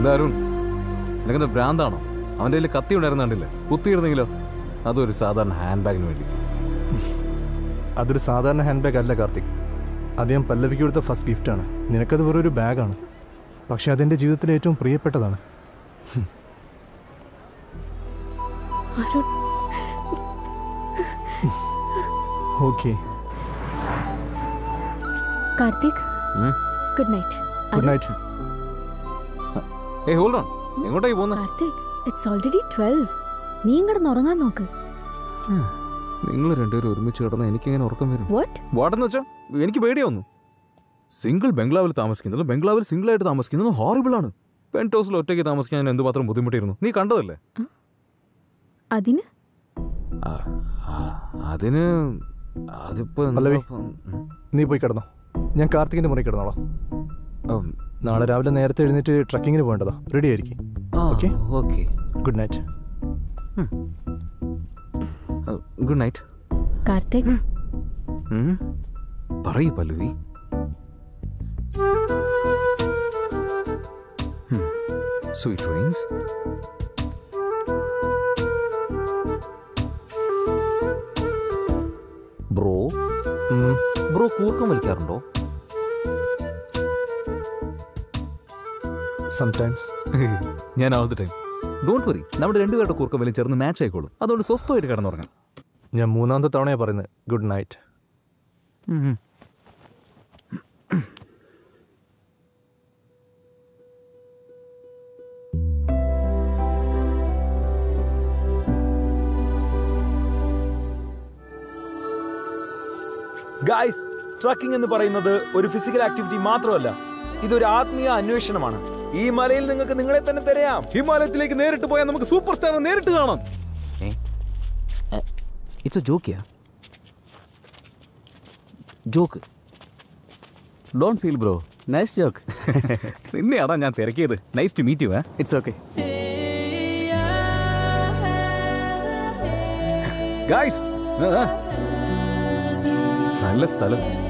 എല്ലാവരും നിനക്കെന്താ ഭ്രാന്താണോ അവൻ്റെ കയ്യിൽ കത്തി ഉണ്ടായിരുന്ന കണ്ടില്ലേ കുത്തിയിരുന്നെങ്കിലോ അതൊരു സാധാരണ ഹാൻഡ് ബാഗിന് വേണ്ടി അതൊരു സാധാരണ ഹാൻഡ് ബാഗ് അല്ല കാർത്തിക് അത് ഞാൻ പല്ലവിക്ക് കൊടുത്ത ഫസ്റ്റ് ഗിഫ്റ്റാണ് നിനക്കത് വെറും ഒരു ബാഗാണ് പക്ഷെ അതെൻ്റെ ജീവിതത്തിലെ ഏറ്റവും പ്രിയപ്പെട്ടതാണ് അരുൺ ഓക്കെ കാർത്തിക് ഉം. ഗുഡ് നൈറ്റ് ഗുഡ് നൈറ്റ് ഏയ് ഹോൾഡ് ഓൺ എങ്ങോട്ടായി പോകുന്നത് കാർത്തിക് ഇറ്റ്സ് ഓൾറെഡി ട്വൽവ് നീ ഇങ്ങോട്ട് ഉറങ്ങാൻ നോക്ക് നിങ്ങൾ രണ്ടുപേരും ഒരുമിച്ച് കിടന്ന് എനിക്കെങ്ങനെ ഉറക്കം വരും വാട്ട് വാട്ടെന്ന് വെച്ചാൽ എനിക്ക് പേടിയാവുന്നു സിംഗിൾ ബംഗ്ലാവിൽ താമസിക്കുന്നത് ബംഗ്ലാവിൽ സിംഗിൾ ആയിട്ട് താമസിക്കുന്നത് ഹോറിബിൾ ആണ് പെൻറ്റ് ഹൗസിൽ ഒറ്റയ്ക്ക് താമസിക്കാൻ ഞാൻ എന്തുമാത്രം ബുദ്ധിമുട്ടിയിരുന്നു നീ കണ്ടതല്ലേ അതിന് ആ, ആ, അതിന് അതിപ്പോ എന്താ പല്ലവി. ഇപ്പം, ഉം, നീ പോയി കിടന്നോ ഞാൻ കാർത്തികിൻ്റെ മുറി കിടന്നോളാം ഉം, നാളെ രാവിലെ നേരത്തെ എഴുന്നേറ്റ് ട്രക്കിങ്ങിന് പോകേണ്ടതാ റെഡി ആയിരിക്കും ആ, Okay. Okay good night good night Karthik പറയൂ Pallavi sweet dreams bro bro കൂർക്കം വലിക്കാറുണ്ടോ സംടൈംസ് ഞാൻ ആവത്തെ ടൈം ഡോണ്ട് വറി നമ്മുടെ രണ്ടുപേരുടെ കൂർക്കം വലി ചേർന്ന് മാച്ച് ആയിക്കോളും അതുകൊണ്ട് സ്വസ്ഥമായിട്ട് കിടന്നുറങ്ങാം ഞാൻ മൂന്നാമത്തെ തവണയാണ് പറയുന്നത് ഗുഡ് നൈറ്റ് ഗായ്സ് ട്രക്കിംഗ് എന്ന് പറയുന്നത് ഒരു ഫിസിക്കൽ ആക്ടിവിറ്റി മാത്രമല്ല ഇതൊരു ആത്മീയ അന്വേഷണമാണ് ഈ മലയിൽ നിങ്ങൾക്ക് നിങ്ങളെ തന്നെ തിരയാം ഹിമാലയത്തിലേക്ക് നേരിട്ട് പോയാൽ നമുക്ക് സൂപ്പർ സ്റ്റാറിനെ നേരിട്ട് കാണാം ഇറ്റ്സ് എ ജോക്കിയാ joke don't feel bro nice joke നിന്നെയാടാ ഞാൻ തിരക്കിയത് nice to meet you it's okay guys നല്ല സ്ഥലം